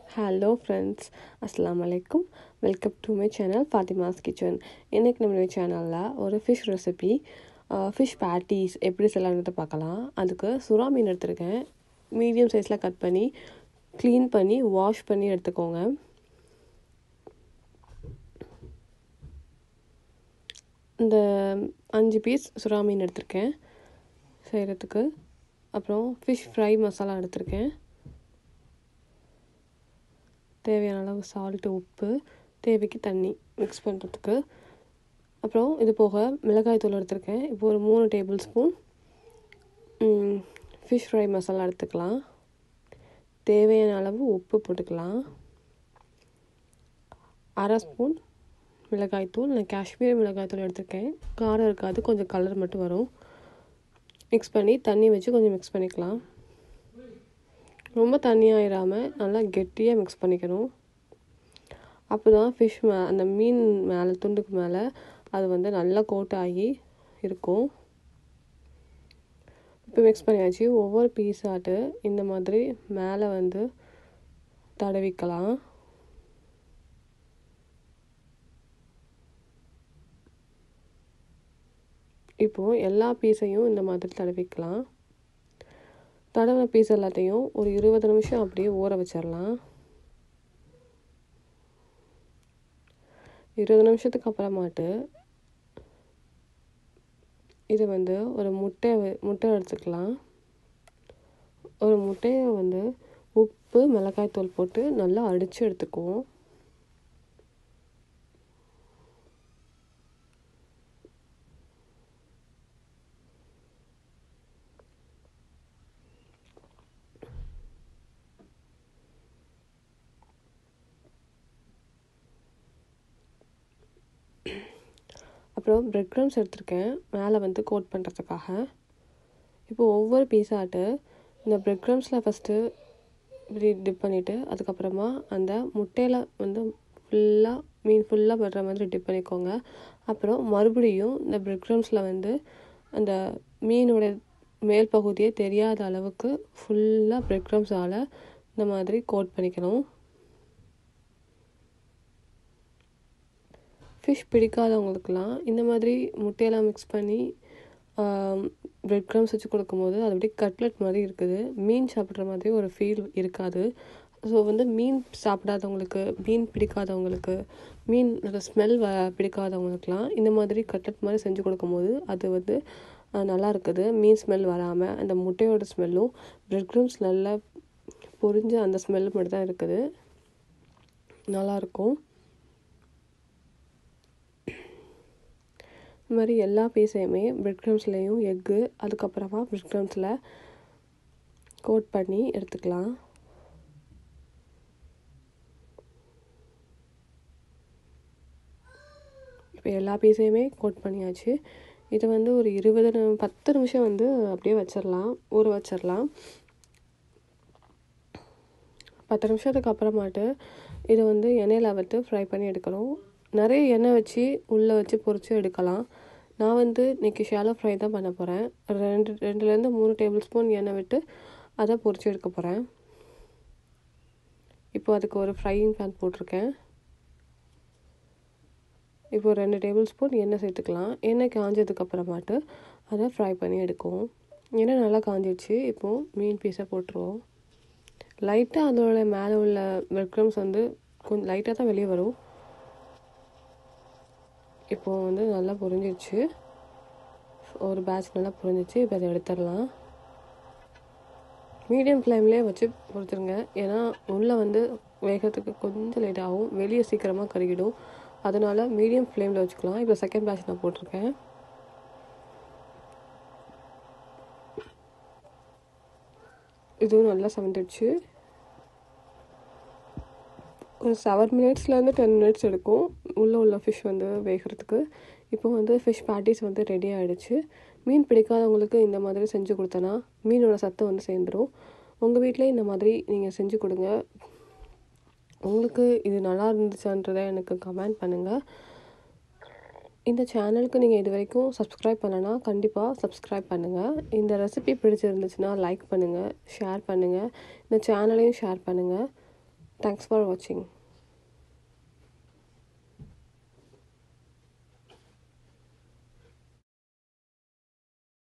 hello friends அஸ்ஸலாமு அலைக்கும் welcome to my channel Fatima's kitchen இன்றைக்கி நம்மளுடைய சேனலில் ஒரு ஃபிஷ் ரெசிபி ஃபிஷ் பேட்டீஸ் எப்படி செய்யலான்றதை பார்க்கலாம் அதுக்கு சுறா மீன் எடுத்திருக்கேன் மீடியம் சைஸில் கட் பண்ணி க்ளீன் பண்ணி வாஷ் பண்ணி எடுத்துக்கோங்க இந்த அஞ்சு பீஸ் சுறா மீன் எடுத்திருக்கேன் செய்கிறதுக்கு அப்புறம் ஃபிஷ் ஃப்ரை மசாலா எடுத்திருக்கேன் தேவையான அளவு சால்ட்டு உப்பு தேவைக்கு தண்ணி மிக்ஸ் பண்ணுறதுக்கு அப்புறம் இது போக மிளகாய் தூள் எடுத்திருக்கேன் இப்போ ஒரு மூணு table spoon fish fry masala எடுத்துக்கலாம் தேவையான அளவு உப்பு போட்டுக்கலாம் அரை ஸ்பூன் மிளகாய் தூள் நான் காஷ்மீர் மிளகாய் தூள் எடுத்திருக்கேன் காரம் இருக்காது கொஞ்சம் கலர் மட்டும் வரும் மிக்ஸ் பண்ணி தண்ணி வச்சு கொஞ்சம் மிக்ஸ் பண்ணிக்கலாம் ரொம்ப தண்ணியாயிடாமல் நல்லா கெட்டியாக மிக்ஸ் பண்ணிக்கணும் அப்போ தான் ஃபிஷ் மே அந்த மீன் மேலே துண்டுக்கு மேலே அது வந்து நல்லா கோட் ஆகி இருக்கும் இப்போ மிக்ஸ் பண்ணியாச்சு ஒவ்வொரு பீஸாட்டு இந்த மாதிரி மேலே வந்து தடவிக்கலாம் இப்போது எல்லா பீஸையும் இந்த மாதிரி தடவிக்கலாம் தடவின பீஸ் எல்லாத்தையும் ஒரு இருபது நிமிஷம் அப்படியே ஊற வச்சிடலாம் இருபது நிமிஷத்துக்கு அப்புறமாட்டு இது வந்து ஒரு முட்டை முட்டை எடுத்துக்கலாம் ஒரு முட்டையை வந்து உப்பு மிளகாய் தூள் போட்டு நல்லா அடித்து எடுத்துக்குவோம் அப்புறம் ப்ரெட் க்ரம்ஸ் எடுத்திருக்கேன் மேலே வந்து கோட் பண்ணுறதுக்காக இப்போது ஒவ்வொரு பீஸாட்டு இந்த ப்ரெட் க்ரம்ஸில் ஃபஸ்ட்டு இப்படி டிப் பண்ணிவிட்டு அதுக்கப்புறமா அந்த முட்டையில் வந்து ஃபுல்லாக மீன் ஃபுல்லாக படுற மாதிரி டிப் பண்ணிக்கோங்க அப்புறம் மறுபடியும் இந்த ப்ரெட் க்ரம்ஸில் வந்து அந்த மீனோட மேல் பகுதியே தெரியாத அளவுக்கு ஃபுல்லாக ப்ரெட் க்ரம்ஸால் இந்த மாதிரி கோட் பண்ணிக்கணும் ஃபிஷ் பிடிக்காதவங்களுக்குலாம் இந்த மாதிரி முட்டையெல்லாம் மிக்ஸ் பண்ணி ப்ரெட் க்ரம்ஸ் வச்சு கொடுக்கும்போது அது அப்படியே கட்லெட் மாதிரி இருக்குது மீன் சாப்பிட்ற மாதிரி ஒரு ஃபீல் இருக்காது ஸோ வந்து மீன் சாப்பிடாதவங்களுக்கு மீன் பிடிக்காதவங்களுக்கு மீன் ஸ்மெல் வ பிடிக்காதவங்களுக்குலாம் இந்த மாதிரி கட்லெட் மாதிரி செஞ்சு கொடுக்கும்போது அது வந்து நல்லா இருக்குது மீன் ஸ்மெல் வராமல் அந்த முட்டையோட ஸ்மெல்லும் ப்ரெட் க்ரம்ஸ் நல்லா பொரிஞ்ச அந்த ஸ்மெல் மட்டும் தான் இருக்குது நல்லாயிருக்கும் இந்த மாதிரி எல்லா பீஸையுமே பிரெட் க்ரம்ஸ்லேயும் எக்கு அதுக்கப்புறமா பிரெட் க்ரம்ஸில் கோட் பண்ணி எடுத்துக்கலாம் இப்போ எல்லா பீஸையுமே கோட் பண்ணியாச்சு இதை வந்து ஒரு இருபது பத்து நிமிஷம் வந்து அப்படியே வச்சிடலாம் ஊற வச்சிடலாம் பத்து நிமிஷத்துக்கு அப்புறமாட்டு இதை வந்து எண்ணெயில் வறுத்து ஃப்ரை பண்ணி எடுக்கணும் நிறைய எண்ணெய் வச்சு உள்ளே வச்சு பொறிச்சு எடுக்கலாம் நான் வந்து இன்றைக்கி ஷாலோ ஃப்ரை தான் பண்ண போகிறேன் ரெண்டு ரெண்டுலேருந்து மூணு டேபிள் ஸ்பூன் எண்ணெய் விட்டு அதை பொறிச்சு எடுக்க போகிறேன் இப்போ அதுக்கு ஒரு ஃப்ரையிங் பேன் போட்டிருக்கேன் இப்போ ரெண்டு டேபிள் ஸ்பூன் எண்ணெய் சேர்த்துக்கலாம் எண்ணெய் காஞ்சதுக்கு அப்புறமாட்டு அதை ஃப்ரை பண்ணி எடுக்கும் எண்ணெய் நல்லா காஞ்சிடுச்சு இப்போது மீன் பீஸை போட்டுருவோம் லைட்டாக அதோட மேலே உள்ள பிரெட் க்ரம்ஸ் வந்து கொஞ்சம் லைட்டாக தான் வெளியே வரும் இப்போது வந்து நல்லா புரிஞ்சிடுச்சு ஒரு பேட்ச் நல்லா புரிஞ்சிச்சு இப்போ அதை எடுத்துடலாம் மீடியம் ஃப்ளேம்லேயே வச்சு பொறுத்துருங்க ஏன்னா உள்ளே வந்து வேகிறதுக்கு கொஞ்சம் லேட் ஆகும் வெளியே சீக்கிரமாக கருகிடும் அதனால் மீடியம் ஃப்ளேமில் வச்சுக்கலாம் இப்போ செகண்ட் பேட்ச் நான் போட்டிருக்கேன் இதுவும் நல்லா சமைந்துடுச்சு ஒரு செவன் மினிட்ஸ்லேருந்து டென் மினிட்ஸ் எடுக்கும் உள்ளே உள்ள ஃபிஷ் வந்து வேகிறதுக்கு இப்போ வந்து ஃபிஷ் பேட்டிஸ் வந்து ரெடி ஆகிடுச்சு மீன் பிடிக்காதவங்களுக்கு இந்த மாதிரி செஞ்சு கொடுத்தனா மீனோட சத்து வந்து சேர்ந்துடும் உங்கள் வீட்டில் இந்த மாதிரி நீங்கள் செஞ்சு கொடுங்க உங்களுக்கு இது நல்லா இருந்துச்சான்றதை எனக்கு கமெண்ட் பண்ணுங்கள் இந்த சேனலுக்கு நீங்கள் இது வரைக்கும் சப்ஸ்கிரைப் பண்ணனா கண்டிப்பாக சப்ஸ்கிரைப் பண்ணுங்கள் இந்த ரெசிபி பிடிச்சிருந்துச்சுன்னா லைக் பண்ணுங்கள் ஷேர் பண்ணுங்கள் இந்த சேனலையும் ஷேர் பண்ணுங்கள் தேங்க்ஸ் ஃபார் வாட்சிங்